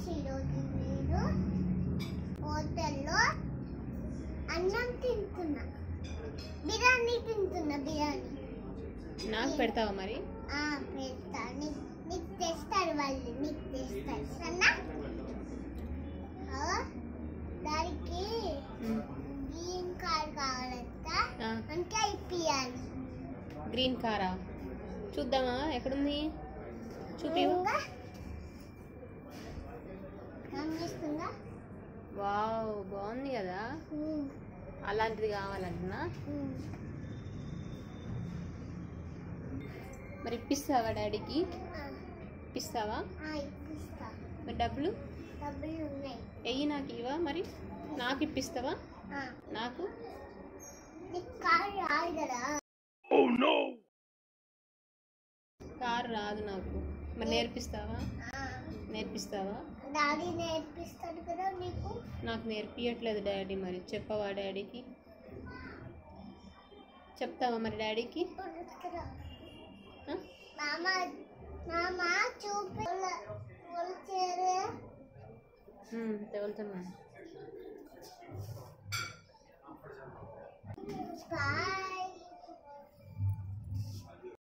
ఈరోజు నేను హోటల్లో అన్నం తింటున్నా బిర్యానీ తింటున్నా బిర్యానీ నాకు పెడతావా మరి ఆ, పెడతా నీకు నీకు తెస్తారు వాళ్ళు నీకు తెస్తారు సన్నా ఆ, దానికి ఉమ్. గ్రీన్ కార్ కావాలంట ఆ, అంటే ఇప్పియాలి గ్రీన్ కారా చూద్దామా ఎక్కడుంది చూపి ఇంకా కనిపిస్తుందా వావ్ బాగుంది కదా ఉమ్, అలాంటిది కావాలంటున్నా ఉమ్. మరి ఇప్పిస్తావా డాడీకి ఆ, ఇప్పిస్తావా ఆ, ఇప్పిస్తా మరి డబ్బులు డబ్బులు ఉన్నాయి వెయ్యి నాకు ఇవా మరి నాకు ఇప్పిస్తావా ఆ, నాకు నీకు కార్ రాదు కదా కారు రాదు నాకు మరి నేర్పిస్తావా ఆ, నేర్పిస్తావా డాడీ నేర్పిస్తాడు కదా నీకు నాకు నేర్పియట్లేదు డాడీ మరి చెప్పవా డాడీకి చెప్తావా మరి డాడీకి ఇప్పుడు ఇక్కడ ఆ? మామ మామ చూపి చేరే ఉమ్, తగులుతున్నా బాయ్